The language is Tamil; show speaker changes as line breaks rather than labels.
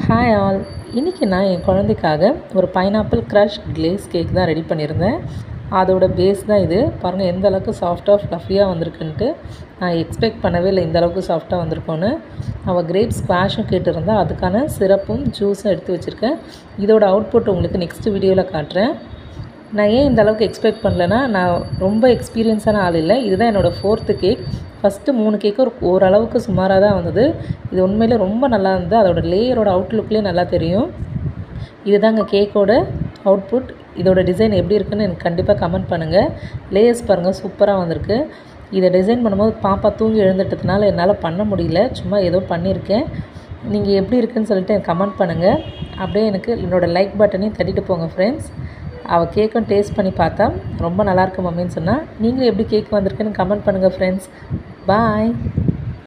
ஹாய் ஆல் இன்றைக்கி நான் என் குழந்தைக்காக ஒரு பைனாப்பிள் க்ரஷ் கிளேஸ் கேக் தான் ரெடி பண்ணியிருந்தேன் அதோட பேஸ் தான் இது பாருங்கள் எந்த அளவுக்கு சாஃப்டாக ஃப்ளஃபியாக வந்திருக்குன்ட்டு நான் எக்ஸ்பெக்ட் பண்ணவே இல்லை இந்த அளவுக்கு சாஃப்டாக வந்திருக்கோன்னு அவள் கிரேப் ஸ்குவாஷும் கேட்டிருந்தா அதுக்கான சிரப்பும் ஜூஸும் எடுத்து வச்சுருக்கேன் இதோட அவுட்புட் உங்களுக்கு நெக்ஸ்ட் வீடியோவில் காட்டுறேன் நான் ஏன் இந்த அளவுக்கு எக்ஸ்பெக்ட் பண்ணலன்னா நான் ரொம்ப எக்ஸ்பீரியன்ஸான ஆள் இல்லை இதுதான் என்னோடய ஃபோர்த்து கேக் ஃபஸ்ட்டு மூணு கேக்கு ஒரு ஓரளவுக்கு சுமாராக தான் வந்தது இது உண்மையிலே ரொம்ப நல்லா இருந்தது அதோட லேயரோட அவுட்லுக்லேயே நல்லா தெரியும் இதுதாங்க கேக்கோட அவுட்புட் இதோட டிசைன் எப்படி இருக்குன்னு எனக்கு கண்டிப்பாக கமெண்ட் பண்ணுங்கள் லேயர்ஸ் பாருங்கள் சூப்பராக வந்திருக்கு இதை டிசைன் பண்ணும்போது பாப்பா தூங்கி எழுந்துட்டதுனால என்னால் பண்ண முடியல சும்மா ஏதோ பண்ணியிருக்கேன் நீங்கள் எப்படி இருக்குன்னு சொல்லிட்டு எனக்கு கமெண்ட் பண்ணுங்கள் அப்படியே எனக்கு என்னோடய லைக் பட்டனையும் தட்டிட்டு போங்க ஃப்ரெண்ட்ஸ் அவள் கேக்கும் டேஸ்ட் பண்ணி பார்த்தா ரொம்ப நல்லாயிருக்கு மம்மின்னு சொன்னால் நீங்களும் எப்படி கேக் வந்திருக்குன்னு கமெண்ட் பண்ணுங்கள் ஃப்ரெண்ட்ஸ் பாய்